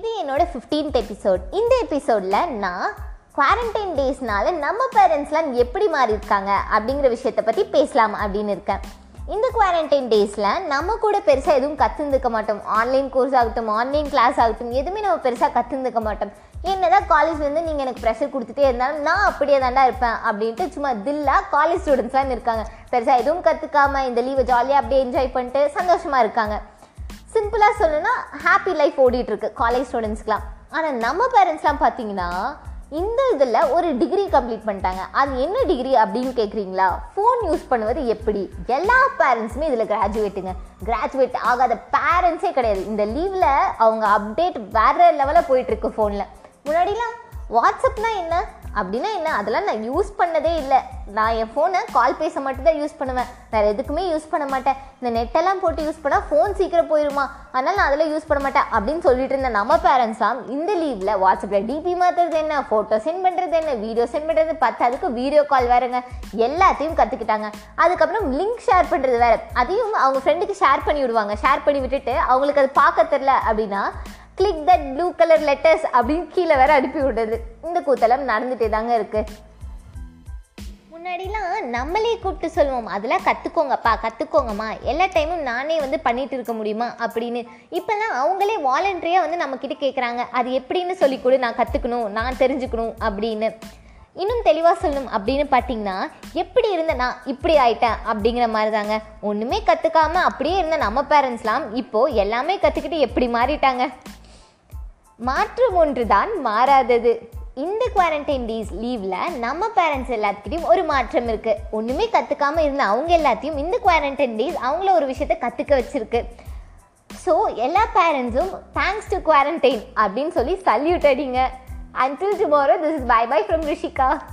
இது என்னோட fifteenth episode இந்த எபிசோடில் நான் குவாரண்டைன் டேஸ்னால நம்ம பேரண்ட்ஸ்லாம் எப்படி மாறி இருக்காங்க அப்படிங்கிற விஷயத்தை பற்றி பேசலாம் அப்படின்னு இருக்கேன் இந்த குவாரண்டைன் டேஸில் நம்ம கூட பெருசாக எதுவும் கற்றுந்துக்க மாட்டோம் ஆன்லைன் கோர்ஸ் ஆகட்டும் ஆன்லைன் கிளாஸ் ஆகட்டும் எதுவுமே நம்ம பெருசாக கற்றுந்துக்க மாட்டோம் என்னதான் காலேஜ்லேருந்து நீங்கள் எனக்கு ப்ரெஷர் கொடுத்துட்டே இருந்தாலும் நான் அப்படியே தாண்டா இருப்பேன் அப்படின்ட்டு சும்மா தில்லா காலேஜ் ஸ்டூடெண்ட்ஸ்லாம் இருக்காங்க பெருசாக எதுவும் கற்றுக்காம இந்த லீவை ஜாலியாக அப்படியே என்ஜாய் பண்ணிட்டு சந்தோஷமாக இருக்காங்க சிம்பிளாக சொல்லணும்னா ஹாப்பி லைஃப் ஓடிட்டு இருக்கு காலேஜ் ஸ்டூடெண்ட்ஸ்க்குலாம் ஆனால் நம்ம பேரண்ட்ஸ்லாம் பார்த்தீங்கன்னா இந்த இதில் ஒரு டிகிரி கம்ப்ளீட் பண்ணிட்டாங்க அது என்ன டிகிரி அப்படின்னு கேட்குறீங்களா ஃபோன் யூஸ் பண்ணுவது எப்படி எல்லா பேரண்ட்ஸுமே இதில் கிராஜுவேட்டுங்க கிராஜுவேட் ஆகாத பேரண்ட்ஸே கிடையாது இந்த லீவில் அவங்க அப்டேட் வேற லெவலில் போயிட்டுருக்கு ஃபோனில் முன்னாடிலாம் வாட்ஸ்அப்னா என்ன அப்படின்னா என்ன அதெல்லாம் நான் யூஸ் பண்ணதே இல்லை நான் என் ஃபோனை கால் பேச மட்டும் தான் யூஸ் பண்ணுவேன் வேறு எதுக்குமே யூஸ் பண்ண மாட்டேன் இந்த நெட்டெல்லாம் போட்டு யூஸ் பண்ணால் ஃபோன் சீக்கிரம் போயிடுமா அதனால் நான் அதெல்லாம் யூஸ் பண்ண மாட்டேன் அப்படின்னு சொல்லிட்டு இருந்த நம்ம பேரண்ட்ஸாம் இந்த லீவில் வாட்ஸ்அப்பில் டிபி மாற்றுறது என்ன ஃபோட்டோ சென்ட் பண்ணுறது என்ன வீடியோ சென்ட் பண்ணுறது பத்தாதுக்கு வீடியோ கால் வேறுங்க எல்லாத்தையும் கற்றுக்கிட்டாங்க அதுக்கப்புறம் லிங்க் ஷேர் பண்ணுறது வேறு அதையும் அவங்க ஃப்ரெண்டுக்கு ஷேர் பண்ணி விடுவாங்க ஷேர் பண்ணி விட்டுட்டு அவங்களுக்கு அது பார்க்க தெரில அப்படின்னா click that blue colour letters அப்படின்னு கீழே வேற அனுப்பி விடுறது இந்த கூத்தெல்லாம் நடந்துகிட்டே தாங்க இருக்கு முன்னாடிலாம் நம்மளே கூப்பிட்டு சொல்லுவோம் அதெல்லாம் கற்றுக்கோங்கப்பா கற்றுக்கோங்கம்மா எல்லா டைமும் நானே வந்து பண்ணிட்டு இருக்க முடியுமா அப்படின்னு இப்போல்லாம் அவங்களே வாலண்டரியாக வந்து நம்மக்கிட்ட கேட்குறாங்க அது எப்படின்னு சொல்லி கொடு நான் கற்றுக்கணும் நான் தெரிஞ்சுக்கணும் அப்படின்னு இன்னும் தெளிவாக சொல்லணும் அப்படின்னு பார்த்தீங்கன்னா எப்படி இருந்த நான் இப்படி ஆயிட்டேன் அப்படிங்கிற மாதிரி தாங்க ஒன்றுமே கற்றுக்காம அப்படியே இருந்த நம்ம பேரண்ட்ஸ்லாம் இப்போது எல்லாமே கற்றுக்கிட்டு எப்படி மாறிட்டாங்க மாற்றம் ஒன்றுதான் மாறாதது இந்த குவாரண்டைன் டேஸ் லீவில் நம்ம பேரண்ட்ஸ் எல்லாத்துக்கிட்டையும் ஒரு மாற்றம் இருக்குது ஒன்றுமே கற்றுக்காம இருந்த அவங்க எல்லாத்தையும் இந்த குவாரண்டைன் டேஸ் அவங்கள ஒரு விஷயத்தை கற்றுக்க வச்சிருக்கு ஸோ எல்லா பேரண்ட்ஸும் தேங்க்ஸ் டு குவாரண்டைன் அப்படின்னு சொல்லி சல்யூட் அடிங்க until tomorrow this is bye bye from Rishika